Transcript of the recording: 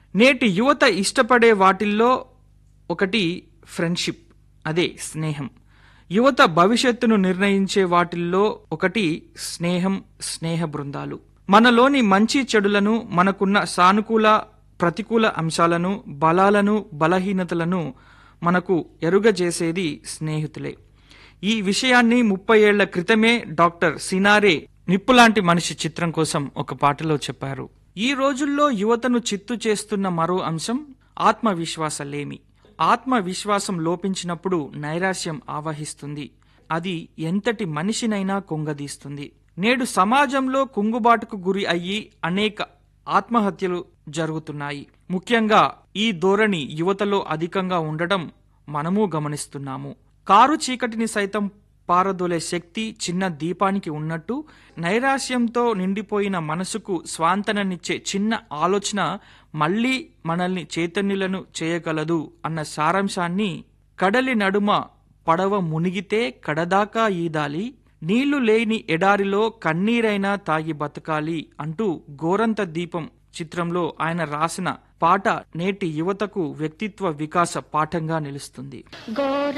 నేటి యువత ఇష్టపడే వాటిల్లో ఒకటి ఫ్రెండ్షిప్ అదే స్నేహం యువత భవిష్యత్తును నిర్ణయించే వాటిల్లో ఒకటి స్నేహం స్నేహ బృందాలు మనలోని మంచి చెడులను మనకున్న సానుకూల ప్రతికూల అంశాలను బలాలను బలహీనతలను మనకు ఎరుగజేసేది స్నేహితులే ఈ విషయాన్ని ముప్పై ఏళ్ల క్రితమే డాక్టర్ సినారే నిప్పులాంటి మనిషి చిత్రం కోసం ఒక పాటలో చెప్పారు ఈ రోజుల్లో యువతను చిత్తు చేస్తున్న మరో అంశం ఆత్మవిశ్వాసలేమి ఆత్మవిశ్వాసం లోపించినప్పుడు నైరాశ్యం ఆవహిస్తుంది అది ఎంతటి మనిషినైనా కుంగదీస్తుంది నేడు సమాజంలో కుంగుబాటుకు గురి అయ్యి అనేక ఆత్మహత్యలు జరుగుతున్నాయి ముఖ్యంగా ఈ ధోరణి యువతలో అధికంగా ఉండడం మనము గమనిస్తున్నాము కారు చీకటిని సైతం పారదోలే శక్తి చిన్న దీపానికి ఉన్నట్టు నైరాశ్యంతో నిండిపోయిన మనసుకు స్వాంతననిచ్చే చిన్న ఆలోచన మళ్ళీ మనల్ని చైతన్యులను చేయగలదు అన్న సారాంశాన్ని కడలి నడుమ పడవ మునిగితే కడదాకా ఈదాలి నీళ్లు లేని ఎడారిలో కన్నీరైనా తాగి బతకాలి అంటూ గోరంత దీపం చిత్రంలో ఆయన రాసిన పాట నేటి యువతకు వ్యక్తిత్వ వికాస పాఠంగా నిలుస్తుంది గోర